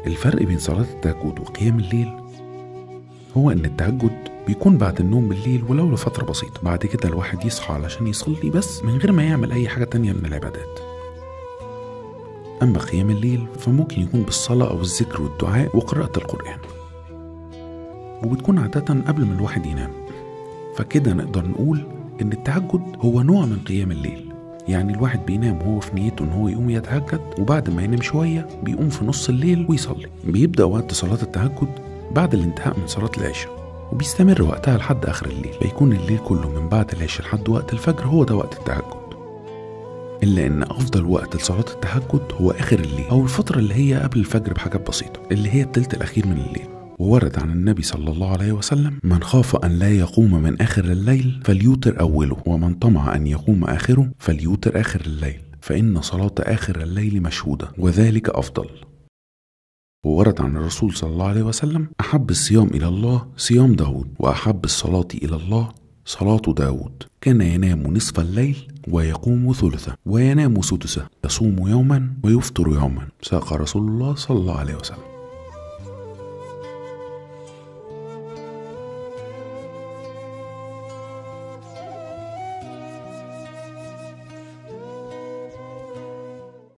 الفرق بين صلاة التهجد وقيام الليل هو إن التهجد بيكون بعد النوم بالليل ولو لفترة بسيطة بعد كده الواحد يصحى علشان يصلي بس من غير ما يعمل أي حاجة تانية من العبادات أما قيام الليل فممكن يكون بالصلاة أو الذكر والدعاء وقراءة القرآن وبتكون عادة قبل ما الواحد ينام فكده نقدر نقول إن التهجد هو نوع من قيام الليل يعني الواحد بينام وهو في نيته إن هو يقوم يتهجد وبعد ما ينام شوية بيقوم في نص الليل ويصلي بيبدأ وقت صلاة التهجد بعد الانتهاء من صلاة العشاء وبيستمر وقتها لحد آخر الليل فيكون الليل كله من بعد العشاء لحد وقت الفجر هو ده وقت التهجد إلا إن أفضل وقت لصلاة التهجد هو آخر الليل أو الفترة اللي هي قبل الفجر بحاجات بسيطة اللي هي التلت الأخير من الليل وورد عن النبي صلى الله عليه وسلم من خاف أن لا يقوم من آخر الليل فليوتر أوله ومن طمع أن يقوم آخره فليوتر آخر الليل فإن صلاة آخر الليل مشهودة وذلك أفضل وورد عن الرسول صلى الله عليه وسلم أحب الصيام إلى الله صيام داود وأحب الصلاة إلى الله صلاة داود كان ينام نصف الليل ويقوم ثلثه وينام سدسه يصوم يوما ويفطر يوما ساق رسول الله صلى الله عليه وسلم